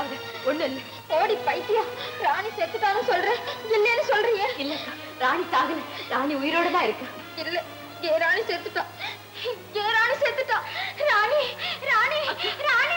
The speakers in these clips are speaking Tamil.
ஏதாவது ஒண்ணு இல்ல ஓடி பைத்தியம் ராணி செத்துட்டான்னு சொல்றேன் இல்லைன்னு சொல்றியே இல்லக்கா ராணி சாகல ராணி உயிரோட தான் இருக்கு இல்ல ஏ ராணி செத்துட்டா ஏ ராணி செத்துட்டா ராணி ராணி ராணி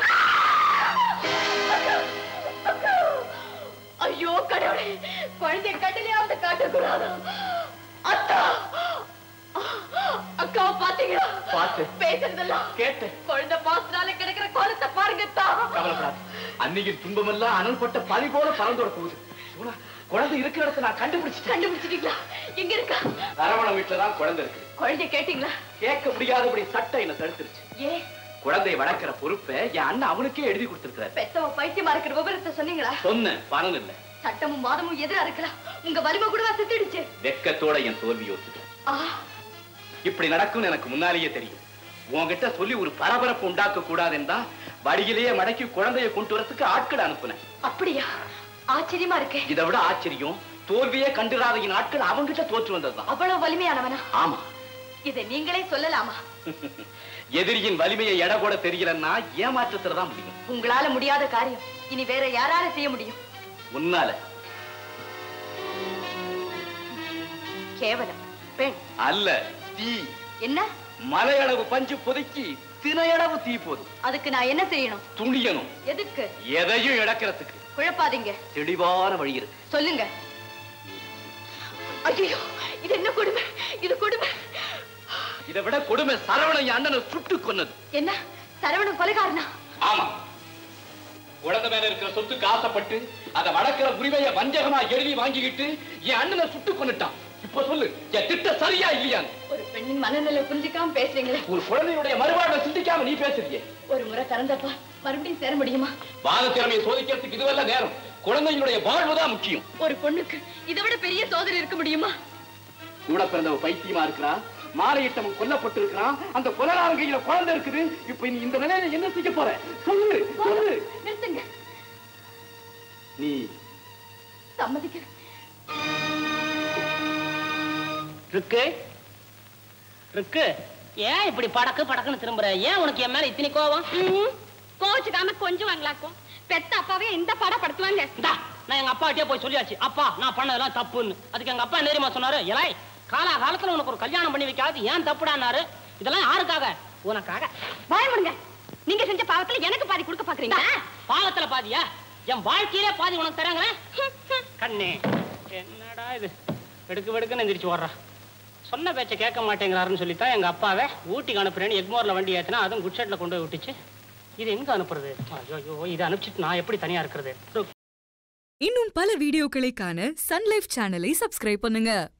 ஐயோ கடவுளே குழந்தை கட்டிலையாவது காட்டக்கூடாது அத்தா அக்காவை பாத்தீங்களா பார்த்து பேசுறதெல்லாம் கேட்டேன் குழந்தை பாசனால கிடக்குற கோலத்தை பாருங்க கவலைப்படாது அன்னைக்கு துன்பமெல்லாம் அனல் பட்ட பனி போல பறந்தோட போகுது சோனா, குழந்தை இருக்கிற இடத்த நான் கண்டுபிடிச்சிட்டேன் கண்டுபிடிச்சிட்டீங்களா எங்க இருக்கா அரவண வீட்டுல தான் குழந்தை இருக்கு குழந்தைய கேட்டீங்களா கேட்க முடியாதபடி சட்டை என்ன தடுத்துருச்சு ஏ குழந்தையை வளர்க்கிற பொறுப்பை என் அண்ணன் அவனுக்கே எழுதி கொடுத்திருக்கிறாரு பெத்தவ பைத்தியமா இருக்கிற விவரத்தை சொன்னீங்களா சொன்னேன் பணம் இல்ல சட்டமும் வாதமும் எதிரா இருக்கலாம் உங்க வலிமை கூடவா செத்துடுச்சு வெக்கத்தோட என் தோல்வி ஒத்துட்டேன் ஆ இப்படி நடக்கும்னு எனக்கு முன்னாலேயே தெரியும் உன்கிட்ட சொல்லி ஒரு பரபரப்பு உண்டாக்க கூடாதுன்னா வழியிலேயே மடக்கி குழந்தையை கொண்டு வரதுக்கு ஆட்கள் அனுப்புனேன் அப்படியா ஆச்சரியமா இருக்கே இதை விட ஆச்சரியம் தோல்வியே கண்டுராத என் ஆட்கள் அவங்கிட்ட தோற்று வந்ததுதான் அவ்வளவு வலிமையானவனா ஆமா இதை நீங்களே சொல்லலாமா எதிரியின் வலிமையை எடை போட தெரியலன்னா ஏமாற்றத்துல தான் முடியும் உங்களால முடியாத காரியம் இனி வேற யாரால செய்ய முடியும் முன்னால கேவலம் பெண் அல்ல தீ என்ன மலையளவு பஞ்சு பொதுக்கி தினையளவு தீ போதும் அதுக்கு நான் என்ன செய்யணும் துணியணும் எதுக்கு எதையும் இழக்கிறதுக்கு குழப்பாதீங்க தெளிவான வழி இருக்கு சொல்லுங்க ஐயோ இது என்ன கொடுமை இது கொடுமை இதை விட கொடுமை சரவணன் என் அண்ணனை சுட்டு கொன்னது என்ன சரவணன் கொலைகாரனா ஆமா குழந்தை மேல இருக்கிற சொத்துக்கு ஆசைப்பட்டு அதை வளர்க்கிற உரிமையை வஞ்சகமா எழுதி வாங்கிக்கிட்டு என் அண்ணனை சுட்டு கொன்னுட்டான் இப்ப சொல்லு என் திட்டம் சரியா இல்லையா ஒரு பெண்ணின் மனநிலை புரிஞ்சுக்காம பேசுறீங்களே ஒரு குழந்தையுடைய மறுவாழ்வை சிந்திக்காம நீ பேசுறியே ஒரு முறை கறந்தப்பா மறுபடியும் சேர முடியுமா வாத திறமையை சோதிக்கிறதுக்கு இதுவெல்லாம் நேரம் குழந்தையினுடைய வாழ்வுதான் முக்கியம் ஒரு பொண்ணுக்கு இதை விட பெரிய சோதனை இருக்க முடியுமா கூட பிறந்தவ பைத்தியமா இருக்கிறான் மாலையிட்டவன் கொல்லப்பட்டு இருக்கிறான் அந்த கொலகாரன் கையில குழந்தை இருக்குது இப்ப நீ இந்த நிலையில என்ன செய்ய போற சொல்லு சொல்லு நிறுத்துங்க நீ சம்மதிக்கிறேன் இருக்கு இருக்கு ஏன் இப்படி படக்கு படக்குன்னு திரும்புற ஏன் உனக்கு என் மேல இத்தனை கோவம் கோச்சுக்காம கொஞ்சம் வாங்கலாக்கும் பெத்த அப்பாவே இந்த படம் படுத்துவாங்க இந்தா, நான் எங்க அப்பாட்டே போய் சொல்லியாச்சு அப்பா நான் பண்ணதெல்லாம் தப்புன்னு அதுக்கு எங்க அப்பா நேரிமா சொன்னாரு எலாய் காலா காலத்துல உனக்கு ஒரு கல்யாணம் பண்ணி வைக்காது ஏன் தப்புடான்னாரு இதெல்லாம் யாருக்காக உனக்காக பயமுடுங்க நீங்க செஞ்ச பாவத்துல எனக்கு பாதி கொடுக்க பாக்குறீங்க பாவத்துல பாதியா என் வாழ்க்கையிலே பாதி உனக்கு தராங்களே கண்ணே என்னடா இது வெடுக்கு வெடுக்குன்னு எந்திரிச்சு ஓடுறா சொன்ன பேச்சை கேட்க மாட்டேங்கிறாருன்னு சொல்லித்தான் எங்க அப்பாவை ஊட்டிக்கு அனுப்புறேன்னு எக்மோர்ல வண்டி ஏத்தினா அதுவும் குட்ஷெட்ல கொண்டு போய் விட்டுச்சு இது எங்க அனுப்புறது ஐயோ ஐயோ இதை அனுப்பிச்சிட்டு நான் எப்படி தனியா இருக்கிறது இன்னும் பல வீடியோக்களை காண சன் லைஃப் சேனலை சப்ஸ்கிரைப் பண்ணுங்க